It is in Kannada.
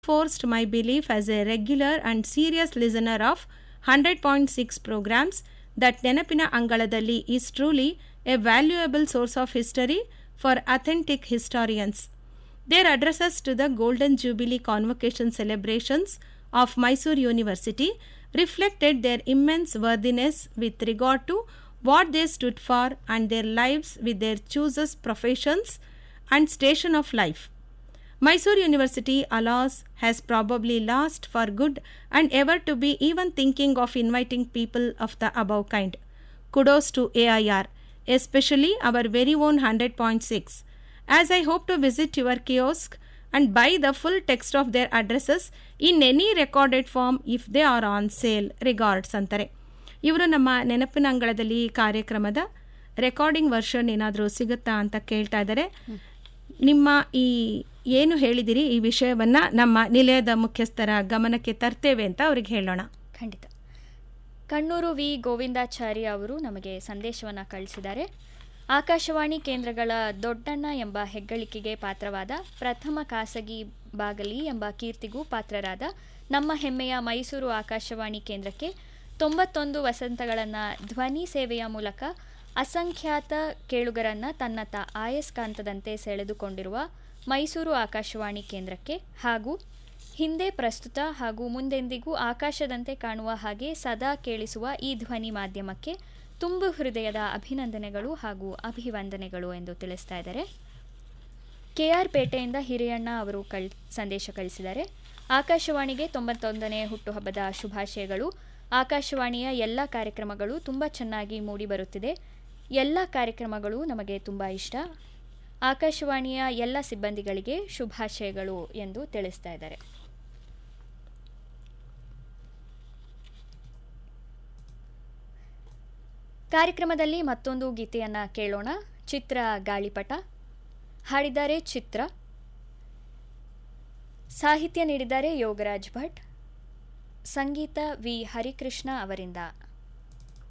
reinforced my belief as a regular and serious listener of 100.6 programs that Nenapina Angaladalli is truly a valuable source of history for authentic historians. Their addresses to the Golden Jubilee Convocation celebrations of Mysore University reflected their immense worthiness with regard to what they stood for and their lives with their chooses professions and station of life. Mysore University, alas, has probably lost for good and ever to be even thinking of inviting people of the above kind. Kudos to AIR, especially our very own 100.6. As I hope to visit your kiosk and buy the full text of their addresses in any recorded form if they are on sale. Regards ಅಂತಾರೆ ಇವರು ನಮ್ಮ ನೆನಪಿನ ಅಂಗಳದಲ್ಲಿ ಕಾರ್ಯಕ್ರಮದ ರೆಕಾರ್ಡಿಂಗ್ ವರ್ಷನ್ ಏನಾದರೂ ಸಿಗುತ್ತಾ ಅಂತ ಕೇಳ್ತಾ ಇದ್ದಾರೆ ನಿಮ್ಮ ಈ ಏನು ಹೇಳಿದಿರಿ ಈ ವಿಷಯವನ್ನ ನಮ್ಮ ನಿಲಯದ ಮುಖ್ಯಸ್ಥರ ಗಮನಕ್ಕೆ ತರ್ತೇವೆ ಅಂತ ಅವ್ರಿಗೆ ಹೇಳೋಣ ಖಂಡಿತ ಕಣ್ಣೂರು ವಿ ಗೋವಿಂದಾಚಾರಿ ಅವರು ನಮಗೆ ಸಂದೇಶವನ್ನು ಕಳಿಸಿದ್ದಾರೆ ಆಕಾಶವಾಣಿ ಕೇಂದ್ರಗಳ ದೊಡ್ಡಣ್ಣ ಎಂಬ ಹೆಗ್ಗಳಿಕೆಗೆ ಪಾತ್ರವಾದ ಪ್ರಥಮ ಖಾಸಗಿ ಬಾಗಲಿ ಎಂಬ ಕೀರ್ತಿಗೂ ಪಾತ್ರರಾದ ನಮ್ಮ ಹೆಮ್ಮೆಯ ಮೈಸೂರು ಆಕಾಶವಾಣಿ ಕೇಂದ್ರಕ್ಕೆ ತೊಂಬತ್ತೊಂದು ವಸಂತಗಳನ್ನು ಧ್ವನಿ ಸೇವೆಯ ಮೂಲಕ ಅಸಂಖ್ಯಾತ ಕೇಳುಗರನ್ನು ತನ್ನತ್ತ ಆಯಸ್ಕಾಂತದಂತೆ ಸೆಳೆದುಕೊಂಡಿರುವ ಮೈಸೂರು ಆಕಾಶವಾಣಿ ಕೇಂದ್ರಕ್ಕೆ ಹಾಗೂ ಹಿಂದೆ ಪ್ರಸ್ತುತ ಹಾಗೂ ಮುಂದೆಂದಿಗೂ ಆಕಾಶದಂತೆ ಕಾಣುವ ಹಾಗೆ ಸದಾ ಕೇಳಿಸುವ ಈ ಧ್ವನಿ ಮಾಧ್ಯಮಕ್ಕೆ ತುಂಬು ಹೃದಯದ ಅಭಿನಂದನೆಗಳು ಹಾಗೂ ಅಭಿವಂದನೆಗಳು ಎಂದು ತಿಳಿಸ್ತಾ ಇದ್ದಾರೆ ಕೆ ಆರ್ ಪೇಟೆಯಿಂದ ಹಿರಿಯಣ್ಣ ಅವರು ಕಳ್ ಸಂದೇಶ ಕಳಿಸಿದ್ದಾರೆ ಆಕಾಶವಾಣಿಗೆ ತೊಂಬತ್ತೊಂದನೇ ಹುಟ್ಟುಹಬ್ಬದ ಶುಭಾಶಯಗಳು ಆಕಾಶವಾಣಿಯ ಎಲ್ಲ ಕಾರ್ಯಕ್ರಮಗಳು ತುಂಬ ಚೆನ್ನಾಗಿ ಮೂಡಿಬರುತ್ತಿದೆ ಎಲ್ಲ ಕಾರ್ಯಕ್ರಮಗಳು ನಮಗೆ ತುಂಬ ಇಷ್ಟ ಆಕಾಶವಾಣಿಯ ಎಲ್ಲ ಸಿಬ್ಬಂದಿಗಳಿಗೆ ಶುಭಾಶಯಗಳು ಎಂದು ತಿಳಿಸ್ತಾ ಇದ್ದಾರೆ ಕಾರ್ಯಕ್ರಮದಲ್ಲಿ ಮತ್ತೊಂದು ಗೀತೆಯನ್ನು ಕೇಳೋಣ ಚಿತ್ರ ಗಾಳಿಪಟ ಹಾಡಿದ್ದಾರೆ ಚಿತ್ರ ಸಾಹಿತ್ಯ ನೀಡಿದ್ದಾರೆ ಯೋಗರಾಜ್ ಭಟ್ ಸಂಗೀತ ವಿ ಹರಿಕೃಷ್ಣ ಅವರಿಂದ